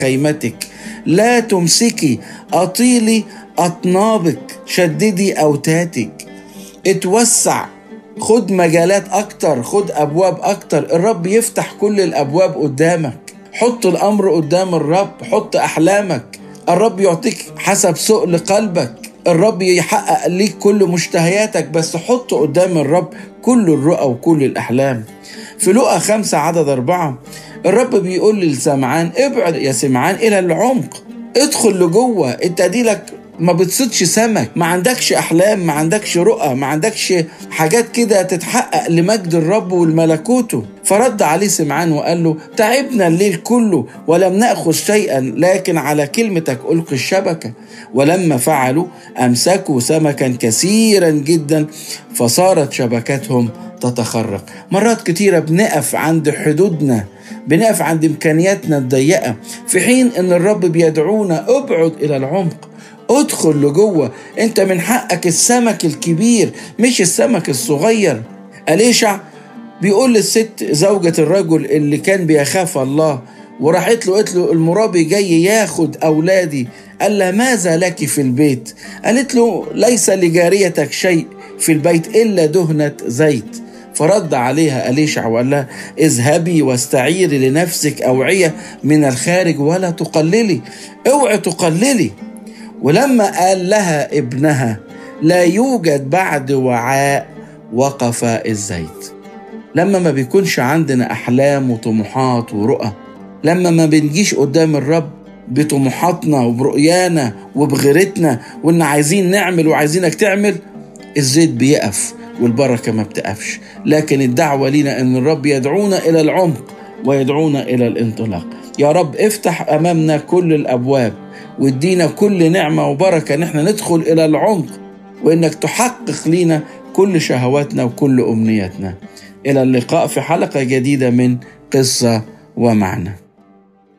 خيمتك لا تمسكي أطيلي أطنابك شددي أوتاتك اتوسع خد مجالات أكتر خد أبواب أكتر الرب يفتح كل الأبواب قدامك حط الأمر قدام الرب حط أحلامك الرب يعطيك حسب سؤل قلبك الرب يحقق ليك كل مشتهياتك بس حط قدام الرب كل الرؤى وكل الأحلام في لقى خمسة عدد أربعة الرب بيقول للسمعان ابعد يا سمعان إلى العمق ادخل لجوه انت دي لك ما بتصيدش سمك ما عندكش احلام ما عندكش رؤى ما عندكش حاجات كده تتحقق لمجد الرب والملكوته فرد عليه سمعان وقال له تعبنا الليل كله ولم ناخذ شيئا لكن على كلمتك القي الشبكه ولما فعلوا امسكوا سمكا كثيرا جدا فصارت شبكتهم تتخرق مرات كتيره بنقف عند حدودنا بنقف عند امكانياتنا الضيقه في حين ان الرب بيدعونا ابعد الى العمق ادخل لجوه انت من حقك السمك الكبير مش السمك الصغير أليشع بيقول للست زوجة الرجل اللي كان بيخاف الله وراحت له قالت له المرابي جاي ياخد أولادي قال لها ماذا لك في البيت قالت له ليس لجاريتك شيء في البيت إلا دهنة زيت فرد عليها أليشع وقال لها اذهبي واستعيري لنفسك أوعية من الخارج ولا تقللي اوعي تقللي ولما قال لها ابنها لا يوجد بعد وعاء وقف الزيت لما ما بيكونش عندنا أحلام وطموحات ورؤى لما ما بنجيش قدام الرب بطموحاتنا وبرؤيانا وبغيرتنا وإن عايزين نعمل وعايزينك تعمل الزيت بيقف والبركة ما بتقفش لكن الدعوة لنا أن الرب يدعونا إلى العمق ويدعونا إلى الانطلاق يا رب افتح أمامنا كل الأبواب وادينا كل نعمة وبركة ان احنا ندخل الى العمق وانك تحقق لينا كل شهواتنا وكل امنياتنا الى اللقاء في حلقة جديدة من قصة ومعنى